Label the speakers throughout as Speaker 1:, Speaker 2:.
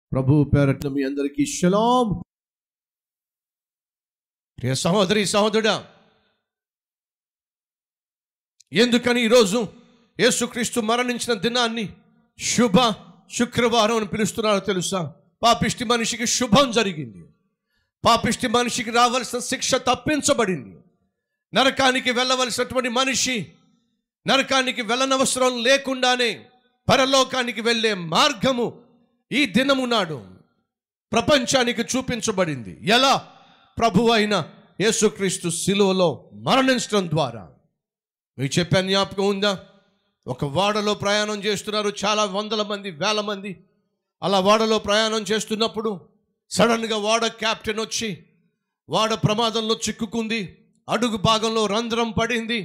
Speaker 1: ప్రభు పేరట్ల మీ అందరికీ షలాం ప్రియ సహోదరి సహోదరుడా ఎందుకని ఈరోజు యేసుక్రీస్తు మరణించిన దినాన్ని శుభ శుక్రవారం అని పిలుస్తున్నారో తెలుసా పాపిష్టి మనిషికి శుభం జరిగింది పాపిష్టి మనిషికి రావాల్సిన శిక్ష తప్పించబడింది నరకానికి వెళ్ళవలసినటువంటి మనిషి నరకానికి వెళ్ళనవసరం లేకుండానే పరలోకానికి వెళ్ళే మార్గము ఈ దినము నాడు ప్రపంచానికి చూపించబడింది ఎలా ప్రభు అయిన యేసుక్రీస్తు శిలువలో మరణించడం ద్వారా మీకు చెప్పాను జ్ఞాపకం ఉందా ఒక వాడలో ప్రయాణం చేస్తున్నారు చాలా వందల మంది వేల మంది అలా వాడలో ప్రయాణం చేస్తున్నప్పుడు సడన్గా వాడ క్యాప్టెన్ వచ్చి వాడ ప్రమాదంలో చిక్కుకుంది అడుగు భాగంలో రంధ్రం పడింది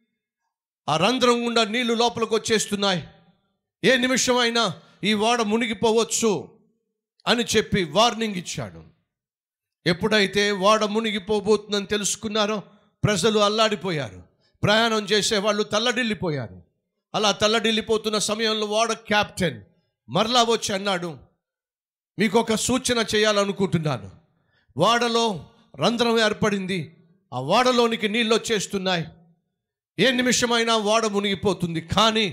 Speaker 1: ఆ రంధ్రం గుండా నీళ్లు లోపలికి వచ్చేస్తున్నాయి ఏ నిమిషమైనా ఈ వాడ మునిగిపోవచ్చు అని చెప్పి వార్నింగ్ ఇచ్చాడు ఎప్పుడైతే వాడ మునిగిపోబోతుందని తెలుసుకున్నారో ప్రజలు అల్లాడిపోయారు ప్రయాణం చేసే వాళ్ళు తల్లడిల్లిపోయారు అలా తల్లడిల్లిపోతున్న సమయంలో వాడ క్యాప్టెన్ మరలా వచ్చి అన్నాడు మీకు ఒక సూచన చేయాలనుకుంటున్నాను వాడలో రంధ్రం ఏర్పడింది ఆ వాడలోనికి నీళ్ళు వచ్చేస్తున్నాయి ఏ నిమిషమైనా వాడ మునిగిపోతుంది కానీ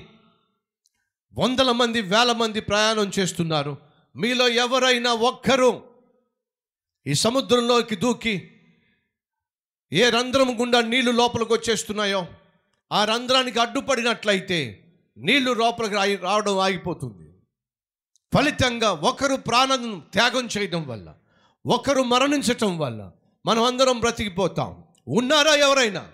Speaker 1: వందల మంది వేల మంది ప్రయాణం చేస్తున్నారు మీలో ఎవరైనా ఒక్కరు ఈ సముద్రంలోకి దూకి ఏ రంధ్రం గుండా నీళ్లు లోపలికి వచ్చేస్తున్నాయో ఆ రంధ్రానికి అడ్డుపడినట్లయితే నీళ్లు లోపలికి రాయి రావడం ఆగిపోతుంది ఫలితంగా ఒకరు ప్రాణం త్యాగం చేయడం వల్ల ఒకరు మరణించటం వల్ల మనం అందరం బ్రతికిపోతాం ఉన్నారా ఎవరైనా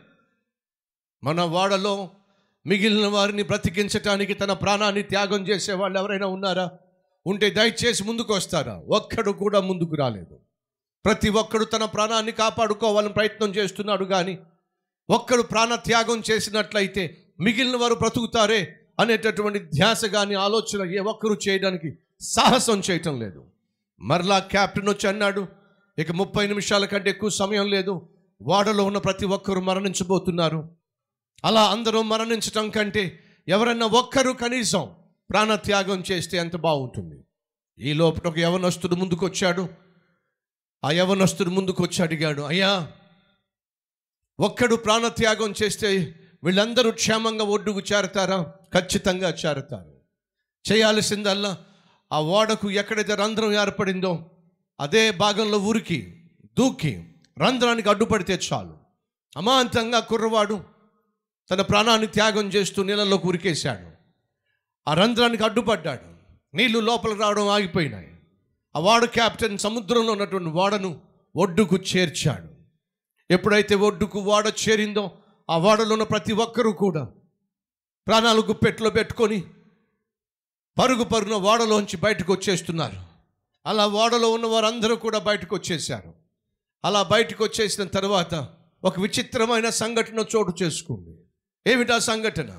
Speaker 1: మన వాడలో మిగిలిన వారిని బ్రతికించటానికి తన ప్రాణాన్ని త్యాగం చేసే వాళ్ళు ఎవరైనా ఉన్నారా ఉంటే దయచేసి ముందుకు వస్తారా ఒక్కడు కూడా ముందుకు రాలేదు ప్రతి ఒక్కడు తన ప్రాణాన్ని కాపాడుకోవాలని ప్రయత్నం చేస్తున్నాడు కానీ ఒక్కడు ప్రాణ త్యాగం చేసినట్లయితే మిగిలిన వారు బ్రతుకుతారే అనేటటువంటి ధ్యాస కానీ ఆలోచన ఏ ఒక్కరు చేయడానికి సాహసం చేయటం లేదు మరలా క్యాప్టెన్ వచ్చి అన్నాడు ఇక ముప్పై నిమిషాల కంటే ఎక్కువ సమయం లేదు వాడలో ఉన్న ప్రతి ఒక్కరు మరణించబోతున్నారు అలా అందరూ మరణించటం కంటే ఎవరన్నా ఒక్కరు కనీసం ప్రాణత్యాగం చేస్తే ఎంత బాగుంటుంది ఈ లోపల ఒక యవనస్తుడు ముందుకు వచ్చాడు ఆ యవనస్తుడు ముందుకు వచ్చి అడిగాడు అయ్యా ఒక్కడు ప్రాణత్యాగం చేస్తే వీళ్ళందరూ క్షేమంగా ఒడ్డుకు చేరతారా ఖచ్చితంగా చేరతారు చేయాల్సిందల్లా ఆ ఓడకు ఎక్కడైతే రంధ్రం ఏర్పడిందో అదే భాగంలో ఊరికి దూకి రంధ్రానికి అడ్డుపడితే చాలు అమాంతంగా కుర్రవాడు తన ప్రాణాన్ని త్యాగం చేస్తూ నీళ్ళలోకి ఉరికేశాడు ఆ రంధ్రానికి అడ్డుపడ్డాడు నీళ్లు లోపల రావడం ఆగిపోయినాయి ఆ వాడ క్యాప్టెన్ సముద్రంలో ఉన్నటువంటి వాడను ఒడ్డుకు చేర్చాడు ఎప్పుడైతే ఒడ్డుకు వాడ చేరిందో ఆ వాడలో ఉన్న ప్రతి ఒక్కరూ కూడా ప్రాణాలు గుప్పెట్లో పెట్టుకొని పరుగు పరుగున వాడలోంచి బయటకు వచ్చేస్తున్నారు అలా వాడలో ఉన్న వారందరూ కూడా బయటకు వచ్చేసారు అలా బయటకు వచ్చేసిన తర్వాత ఒక విచిత్రమైన సంఘటన చోటు చేసుకుంది ఏమిటా సంఘటన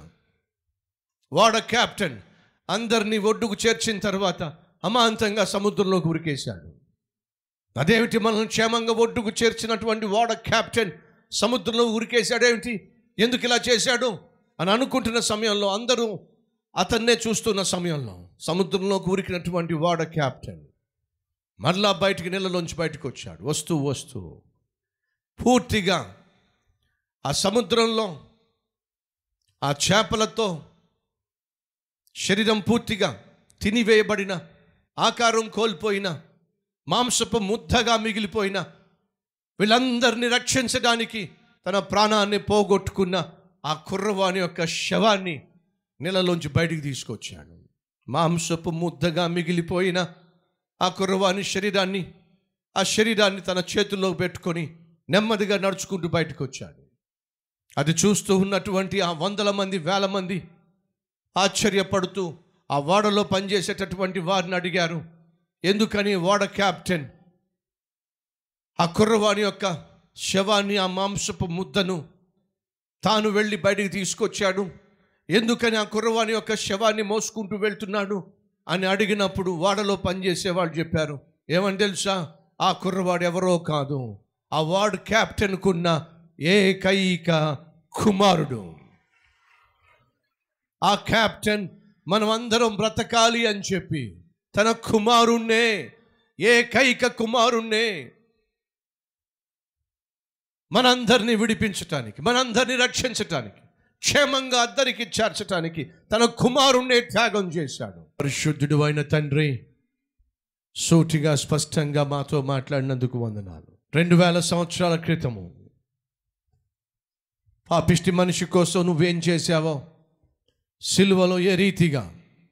Speaker 1: వాడ క్యాప్టెన్ అందరినీ ఒడ్డుకు చేర్చిన తర్వాత అమాంతంగా సముద్రంలోకి ఉరికేశాడు అదేమిటి మనల్ని క్షేమంగా ఒడ్డుకు చేర్చినటువంటి వాడ క్యాప్టెన్ సముద్రంలో ఉరికేశాడేమిటి ఎందుకు ఇలా చేశాడు అని అనుకుంటున్న సమయంలో అందరూ అతన్నే చూస్తున్న సమయంలో సముద్రంలోకి ఉరికినటువంటి వాడ క్యాప్టెన్ మరలా బయటికి నీళ్ళలోంచి బయటకు వచ్చాడు వస్తూ వస్తూ పూర్తిగా ఆ సముద్రంలో ఆ చేపలతో శరీరం పూర్తిగా తినివేయబడిన ఆకారం కోల్పోయిన మాంసపు ముద్దగా మిగిలిపోయిన వీళ్ళందరినీ రక్షించడానికి తన ప్రాణాన్ని పోగొట్టుకున్న ఆ కుర్రవాని యొక్క శవాన్ని నీళ్ళలోంచి బయటికి తీసుకొచ్చాడు మాంసపు ముద్దగా మిగిలిపోయిన ఆ కుర్రవాని శరీరాన్ని ఆ శరీరాన్ని తన చేతుల్లో పెట్టుకొని నెమ్మదిగా నడుచుకుంటూ బయటకు వచ్చాడు అది చూస్తూ ఉన్నటువంటి ఆ వందల మంది వేల మంది ఆశ్చర్యపడుతూ ఆ ఓడలో పనిచేసేటటువంటి వారిని అడిగారు ఎందుకని ఓడ క్యాప్టెన్ ఆ కుర్రవాణి యొక్క శవాన్ని ఆ మాంసపు ముద్దను తాను వెళ్ళి బయటికి తీసుకొచ్చాడు ఎందుకని ఆ కుర్రవాణి యొక్క శవాన్ని మోసుకుంటూ వెళ్తున్నాడు అని అడిగినప్పుడు వాడలో పనిచేసే వాళ్ళు చెప్పారు ఏమని తెలుసా ఆ కుర్రవాడు ఎవరో కాదు ఆ వార్డ్ క్యాప్టెన్కున్న ఏకైక కుమారుడు ఆ క్యాప్టెన్ మనం అందరం బ్రతకాలి అని చెప్పి తన కుమారుణ్ణే ఏకైక కుమారుణ్ణే మనందరినీ విడిపించటానికి మనందరినీ రక్షించటానికి క్షేమంగా అందరికి చేర్చటానికి తన కుమారుణ్ణే త్యాగం చేశాడు పరిశుద్ధుడు అయిన తండ్రి సూటిగా స్పష్టంగా మాతో మాట్లాడినందుకు వందనాలు రెండు వేల సంవత్సరాల క్రితము పాపిష్టి మనిషి కోసం నువ్వేం చేశావో సిలువలో ఏ రీతిగా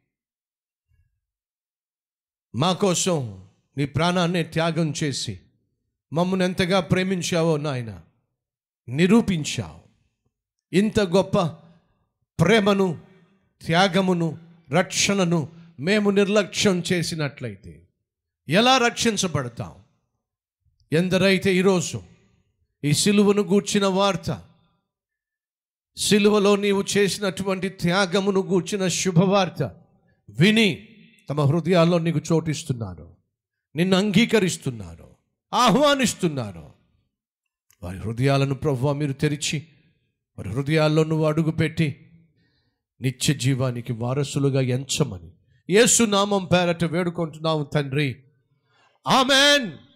Speaker 1: మా కోసం నీ ప్రాణాన్ని త్యాగం చేసి మమ్మల్ని ఎంతగా ప్రేమించావో నాయన నిరూపించావు ఇంత గొప్ప ప్రేమను త్యాగమును రక్షణను మేము నిర్లక్ష్యం చేసినట్లయితే ఎలా రక్షించబడతాం ఎందరైతే ఈరోజు ఈ సిలువను గూర్చిన వార్త సిలువలో నీవు చేసినటువంటి త్యాగమును గూర్చిన శుభవార్త విని తమ హృదయాల్లో నీకు చోటిస్తున్నారు నిన్ను అంగీకరిస్తున్నారు ఆహ్వానిస్తున్నారు వారి హృదయాలను ప్రభు మీరు తెరిచి వారి హృదయాల్లో నువ్వు అడుగుపెట్టి నిత్య జీవానికి వారసులుగా ఎంచమని యేసు నామం పేరట వేడుకుంటున్నాము తండ్రి ఆమెన్